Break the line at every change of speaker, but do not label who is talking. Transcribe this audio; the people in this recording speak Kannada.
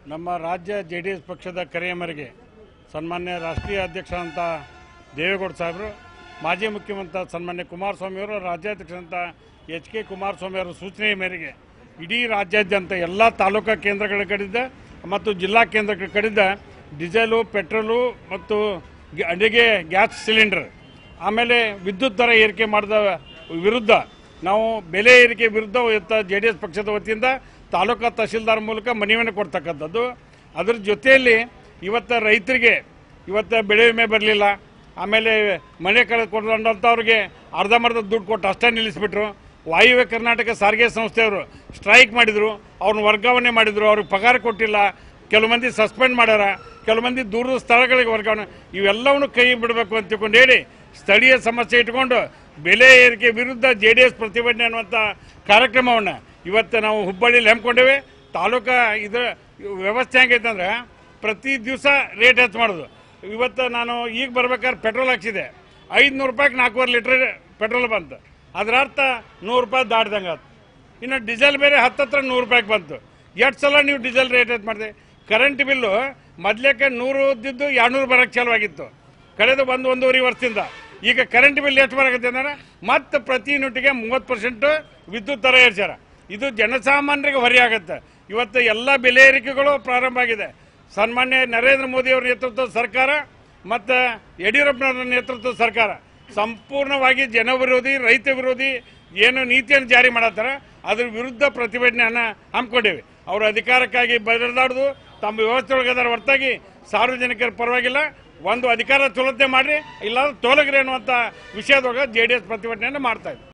ನಮ್ಮ ರಾಜ್ಯ ಜೆ ಡಿ ಎಸ್ ಪಕ್ಷದ ಕರೆಯ ಮೇರೆಗೆ ಸನ್ಮಾನ್ಯ ರಾಷ್ಟ್ರೀಯ ಅಧ್ಯಕ್ಷ ಅಂತ ದೇವೇಗೌಡ ಸಾಹೇಬರು ಮಾಜಿ ಮುಖ್ಯಮಂತ್ರಿ ಸನ್ಮಾನ್ಯ ಕುಮಾರಸ್ವಾಮಿ ಅವರು ರಾಜ್ಯಾಧ್ಯಕ್ಷರಂತ ಎಚ್ ಕೆ ಕುಮಾರಸ್ವಾಮಿ ಅವರ ಸೂಚನೆಯ ಮೇರೆಗೆ ಇಡೀ ರಾಜ್ಯಾದ್ಯಂತ ಎಲ್ಲ ತಾಲೂಕಾ ಕೇಂದ್ರಗಳ ಕಡೆಯಿಂದ ಮತ್ತು ಜಿಲ್ಲಾ ಕೇಂದ್ರಗಳ ಕಡೆಯಿಂದ ಡೀಸೆಲು ಪೆಟ್ರೋಲು ಮತ್ತು ಗ- ಅಡುಗೆ ಗ್ಯಾಸ್ ಸಿಲಿಂಡರ್ ಆಮೇಲೆ ವಿದ್ಯುತ್ ದರ ಏರಿಕೆ ಮಾಡಿದ ವಿರುದ್ಧ ನಾವು ಬೆಲೆ ಏರಿಕೆ ವಿರುದ್ಧ ಇವತ್ತು ಜೆ ಡಿ ಎಸ್ ಪಕ್ಷದ ವತಿಯಿಂದ ತಾಲೂಕಾ ತಹಶೀಲ್ದಾರ್ ಮೂಲಕ ಮನವಿಯನ್ನು ಕೊಡ್ತಕ್ಕಂಥದ್ದು ಅದ್ರ ಜೊತೆಯಲ್ಲಿ ಇವತ್ತು ರೈತರಿಗೆ ಇವತ್ತು ಬೆಳೆ ವಿಮೆ ಬರಲಿಲ್ಲ ಆಮೇಲೆ ಮನೆ ಕಳೆದುಕೊಂಡಂಥವ್ರಿಗೆ ಅರ್ಧಂಬರ್ಧ ದುಡ್ಡು ಕೊಟ್ಟು ಅಷ್ಟೇ ನಿಲ್ಲಿಸ್ಬಿಟ್ರು ವಾಯುವ್ಯ ಕರ್ನಾಟಕ ಸಾರಿಗೆ ಸಂಸ್ಥೆಯವರು ಸ್ಟ್ರೈಕ್ ಮಾಡಿದರು ಅವ್ರನ್ನ ವರ್ಗಾವಣೆ ಮಾಡಿದರು ಅವ್ರಿಗೆ ಪಗಾರ ಕೊಟ್ಟಿಲ್ಲ ಕೆಲವು ಮಂದಿ ಸಸ್ಪೆಂಡ್ ಮಾಡ್ಯಾರ ಕೆಲವು ಮಂದಿ ದೂರದ ಸ್ಥಳಗಳಿಗೆ ವರ್ಗಾವಣೆ ಇವೆಲ್ಲವನ್ನು ಕೈ ಬಿಡಬೇಕು ಅಂತ ತಿಳ್ಕೊಂಡು ಹೇಳಿ ಸ್ಥಳೀಯ ಸಮಸ್ಯೆ ಇಟ್ಕೊಂಡು ಬೆಲೆ ಏರಿಕೆ ವಿರುದ್ಧ ಜೆ ಡಿ ಎಸ್ ಪ್ರತಿಭಟನೆ ಅನ್ನುವಂಥ ಕಾರ್ಯಕ್ರಮವನ್ನು ಇವತ್ತು ನಾವು ಹುಬ್ಬಳ್ಳಿಯಲ್ಲಿ ಹಮ್ಮಿಕೊಂಡೇವೆ ತಾಲೂಕಾ ಇದು ವ್ಯವಸ್ಥೆ ಹೆಂಗೈತೆ ಅಂದ್ರೆ ಪ್ರತಿ ದಿವಸ ರೇಟ್ ಹೆಚ್ಚು ಮಾಡೋದು ಇವತ್ತು ನಾನು ಈಗ ಬರ್ಬೇಕಾದ್ರೆ ಪೆಟ್ರೋಲ್ ಹಾಕ್ಸಿದೆ ಐದುನೂರು ರೂಪಾಯಿಗೆ ನಾಲ್ಕೂವರೆ ಲೀಟ್ರ್ ಪೆಟ್ರೋಲ್ ಬಂತು ಅದರ ಅರ್ಥ ನೂರು ರೂಪಾಯಿ ದಾಟ್ದಂಗೆ ಆಯ್ತು ಇನ್ನು ಡೀಸೆಲ್ ಬೇರೆ ಹತ್ತತ್ರ ನೂರು ರೂಪಾಯಿಗೆ ಬಂತು ಎಷ್ಟು ಸಲ ನೀವು ಡೀಸೆಲ್ ರೇಟ್ ಹೆಚ್ಚು ಮಾಡಿದೆ ಕರೆಂಟ್ ಬಿಲ್ಲು ಮೊದ್ಲೇಕೆ ನೂರು ಇದ್ದಿದ್ದು ಎರಡ್ನೂರು ಬರೋಕ್ಕೆ ಚಾಲುವಾಗಿತ್ತು ಕಳೆದ ಒಂದು ಒಂದೂವರೆ ವರ್ಷದಿಂದ ಈಗ ಕರೆಂಟ್ ಬಿಲ್ ಎಷ್ಟು ಬರಕತ್ತೆ ಅಂದ್ರೆ ಮತ್ತೆ ಪ್ರತಿ ಯೂನಿಟ್ಗೆ ಮೂವತ್ತು ಪರ್ಸೆಂಟ್ ವಿದ್ಯುತ್ ದರ ಏರ್ಸ್ಯಾರ ಇದು ಜನಸಾಮಾನ್ಯರಿಗೆ ಹೊರೆ ಆಗುತ್ತೆ ಇವತ್ತು ಎಲ್ಲ ಬೆಲೆ ಏರಿಕೆಗಳು ಪ್ರಾರಂಭ ಆಗಿದೆ ಸನ್ಮಾನ್ಯ ನರೇಂದ್ರ ಮೋದಿ ಅವರ ನೇತೃತ್ವದ ಸರ್ಕಾರ ಮತ್ತು ಯಡಿಯೂರಪ್ಪನವರ ನೇತೃತ್ವದ ಸರ್ಕಾರ ಸಂಪೂರ್ಣವಾಗಿ ಜನ ವಿರೋಧಿ ರೈತ ವಿರೋಧಿ ಏನು ನೀತಿಯನ್ನು ಜಾರಿ ಮಾಡತ್ತಾರ ಅದ್ರ ವಿರುದ್ಧ ಪ್ರತಿಭಟನೆಯನ್ನ ಹಮ್ಮಿಕೊಂಡೇವೆ ಅವರು ಅಧಿಕಾರಕ್ಕಾಗಿ ಬದಲಾಡುದು ತಮ್ಮ ವ್ಯವಸ್ಥೆ ಒಳಗದಾರ ಹೊರತಾಗಿ ಸಾರ್ವಜನಿಕರ ಪರವಾಗಿಲ್ಲ ಒಂದು ಅಧಿಕಾರ ಚುಲತೆ ಮಾಡ್ರಿ ಇಲ್ಲ ತೋಲಗ್ರಿ ಅನ್ನುವಂಥ ವಿಷಯದೊಳಗೆ ಜೆ ಡಿ ಎಸ್ ಪ್ರತಿಭಟನೆಯನ್ನು ಮಾಡ್ತಾ ಇದೆ